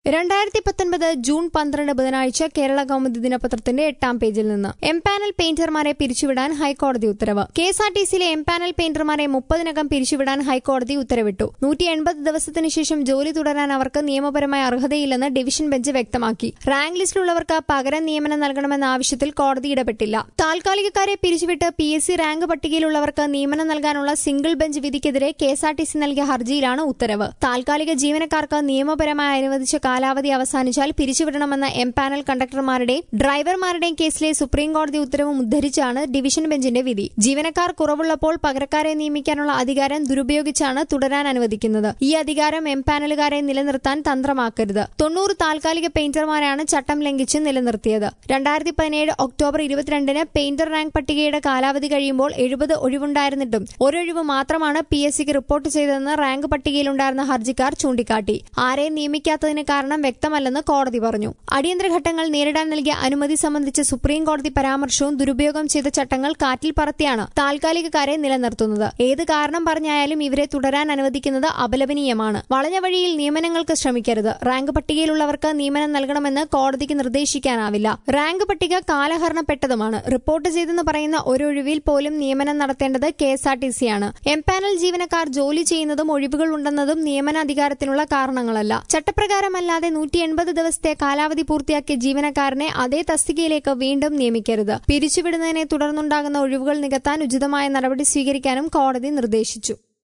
രണ്ടായിരത്തി പത്തൊൻപത് ജൂൺ പന്ത്രണ്ട് ബുധനാഴ്ച കേരള കൗമുദി ദിനപത്രത്തിന്റെ എട്ടാം പേജിൽ നിന്ന് എംപാനൽ പെയിന്റർമാരെ പിരിച്ചുവിടാൻ ഹൈക്കോടതി ഉത്തരവ് കെ എസ് ആർ ടി സിയിലെ എംപാനൽ പെയിന്റർമാരെ മുപ്പതിനകം പിരിച്ചുവിടാൻ ഹൈക്കോടതി ഉത്തരവിട്ടു നൂറ്റി എൺപത് ദിവസത്തിനു ശേഷം ജോലി തുടരാൻ അവർക്ക് നിയമപരമായ അർഹതയില്ലെന്ന് ഡിവിഷൻ ബെഞ്ച് വ്യക്തമാക്കി റാങ്ക് ലിസ്റ്റിലുള്ളവർക്ക് പകരം നിയമനം നൽകണമെന്ന ആവശ്യത്തിൽ കോടതി ഇടപെട്ടില്ല താൽക്കാലികക്കാരെ പിരിച്ചുവിട്ട് പി എസ് സി റാങ്ക് പട്ടികയിലുള്ളവർക്ക് നിയമനം നൽകാനുള്ള സിംഗിൾ ബെഞ്ച് വിധിക്കെതിരെ K S R T C നൽകിയ ഹർജിയിലാണ് ഉത്തരവ് താൽക്കാലിക ജീവനക്കാർക്ക് നിയമപരമായി അനുവദിച്ച കാലാവധി അവസാനിച്ചാൽ പിരിച്ചുവിടണമെന്ന എംപാനൽ കണ്ടക്ടർമാരുടെയും ഡ്രൈവർമാരുടെയും കേസിലെ സുപ്രീം കോടതി ഉത്തരവും ഉദ്ധരിച്ചാണ് ഡിവിഷൻ ബെഞ്ചിന്റെ വിധി ജീവനക്കാർ കുറവുള്ളപ്പോൾ പകരക്കാരെ നിയമിക്കാനുള്ള അധികാരം ദുരുപയോഗിച്ചാണ് തുടരാൻ അനുവദിക്കുന്നത് ഈ അധികാരം എംപാനലുകാരെ നിലനിർത്താൻ തന്ത്രമാക്കരുത് തൊണ്ണൂറ് താൽക്കാലിക പെയിന്റർമാരാണ് ചട്ടം ലംഘിച്ച് നിലനിർത്തിയത് രണ്ടായിരത്തി പതിനേഴ് ഒക്ടോബർ ഇരുപത്തിരണ്ടിന് പെയിന്റർ റാങ്ക് പട്ടികയുടെ കാലാവധി കഴിയുമ്പോൾ എഴുപത് ഒഴിവുണ്ടായിരുന്നിട്ടും ഒരൊഴിവ് മാത്രമാണ് പി എസ് സിക്ക് റിപ്പോർട്ട് ചെയ്തതെന്ന് റാങ്ക് പട്ടികയിലുണ്ടായിരുന്ന ഹർജിക്കാർ ചൂണ്ടിക്കാട്ടി ആരെയും നിയമിക്കാത്തതിന് കാരണം വ്യക്തമല്ലെന്ന് കോടതി പറഞ്ഞു അടിയന്തര ഘട്ടങ്ങൾ നേരിടാൻ നൽകിയ അനുമതി സംബന്ധിച്ച സുപ്രീം കോടതി പരാമർശവും ദുരുപയോഗം ചെയ്ത ചട്ടങ്ങൾ കാറ്റിൽ പറത്തിയാണ് താൽക്കാലികക്കാരെ നിലനിർത്തുന്നത് ഏത് കാരണം പറഞ്ഞായാലും ഇവരെ തുടരാൻ അനുവദിക്കുന്നത് അപലപനീയമാണ് വളഞ്ഞ വഴിയിൽ നിയമനങ്ങൾക്ക് ശ്രമിക്കരുത് റാങ്ക് പട്ടികയിലുള്ളവർക്ക് നിയമനം നൽകണമെന്ന് കോടതിക്ക് നിർദ്ദേശിക്കാനാവില്ല റാങ്ക് പട്ടിക കാലഹരണപ്പെട്ടതുമാണ് റിപ്പോർട്ട് ചെയ്തെന്ന് പറയുന്ന ഒരൊഴിവിൽ പോലും നിയമനം നടത്തേണ്ടത് കെ എസ് ആർ ടി സിയാണ് എംപാനൽ ജീവനക്കാർ ജോലി ചെയ്യുന്നതും ഒഴിവുകൾ ഉണ്ടെന്നതും നിയമനാധികാരത്തിനുള്ള കാരണങ്ങളല്ല ചട്ടപ്രകാരമല്ലാതെ നൂറ്റി എൺപത് ദിവസത്തെ കാലാവധി പൂർത്തിയാക്കിയ ജീവനക്കാരനെ അതേ തസ്തികയിലേക്ക് വീണ്ടും നിയമിക്കരുത് പിരിച്ചുവിടുന്നതിനെ തുടർന്നുണ്ടാകുന്ന ഒഴിവുകൾ നികത്താൻ ഉചിതമായ നടപടി സ്വീകരിക്കാനും കോടതി നിർദ്ദേശിച്ചു